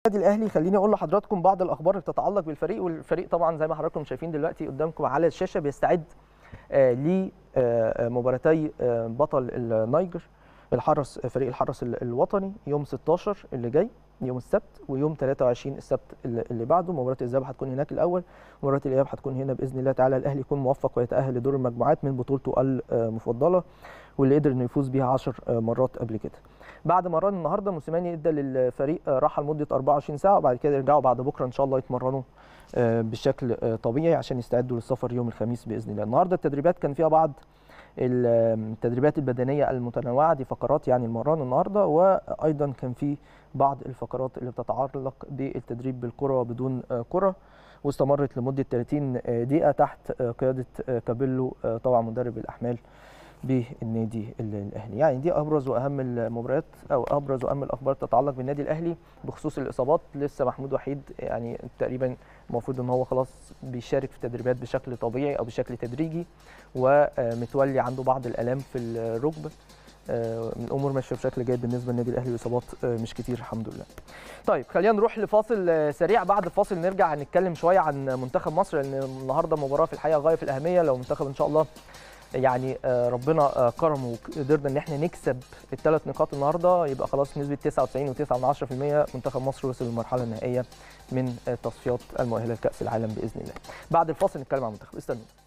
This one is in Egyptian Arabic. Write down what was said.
النادي الاهلي خليني اقول لحضراتكم بعض الاخبار اللي تتعلق بالفريق والفريق طبعا زي ما حضراتكم شايفين دلوقتي قدامكم على الشاشه بيستعد لمباراتي بطل النيجر الحرس فريق الحرس الوطني يوم 16 اللي جاي يوم السبت ويوم 23 السبت اللي بعده مباراه الذهاب هتكون هناك الاول مباراه الاياب هتكون هنا باذن الله تعالى الاهلي يكون موفق ويتاهل لدور المجموعات من بطولته المفضله واللي قدر انه يفوز بيها 10 مرات قبل كده بعد مران النهارده موسيماني ادى للفريق راحه لمده 24 ساعه وبعد كده يرجعوا بعد بكره ان شاء الله يتمرنوا بشكل طبيعي عشان يستعدوا للسفر يوم الخميس باذن الله النهارده التدريبات كان فيها بعض التدريبات البدنيه المتنوعه دي فقرات يعني المران النهارده وايضا كان في بعض الفقرات اللي بتتعلق بالتدريب بالكره وبدون كره واستمرت لمده 30 دقيقه تحت قياده كابيلو طبعا مدرب الاحمال بالنادي الاهلي يعني دي ابرز واهم المباريات او ابرز واهم الاخبار تتعلق بالنادي الاهلي بخصوص الاصابات لسه محمود وحيد يعني تقريبا المفروض ان هو خلاص بيشارك في التدريبات بشكل طبيعي او بشكل تدريجي ومتولي عنده بعض الالام في الركبه الامور ماشيه بشكل جيد بالنسبه للنادي الاهلي الاصابات مش كتير الحمد لله. طيب خلينا نروح لفاصل سريع بعد الفاصل نرجع نتكلم شويه عن منتخب مصر لان النهارده مباراه في الحقيقه غايه في الاهميه لو منتخب ان شاء الله يعني ربنا كرمه وقدرنا ان احنا نكسب الثلاث نقاط النهارده يبقى خلاص نسبه 99.9% منتخب مصر وصل للمرحله النهائيه من تصفيات المؤهله لكاس العالم باذن الله. بعد الفاصل نتكلم عن المنتخب استنوا.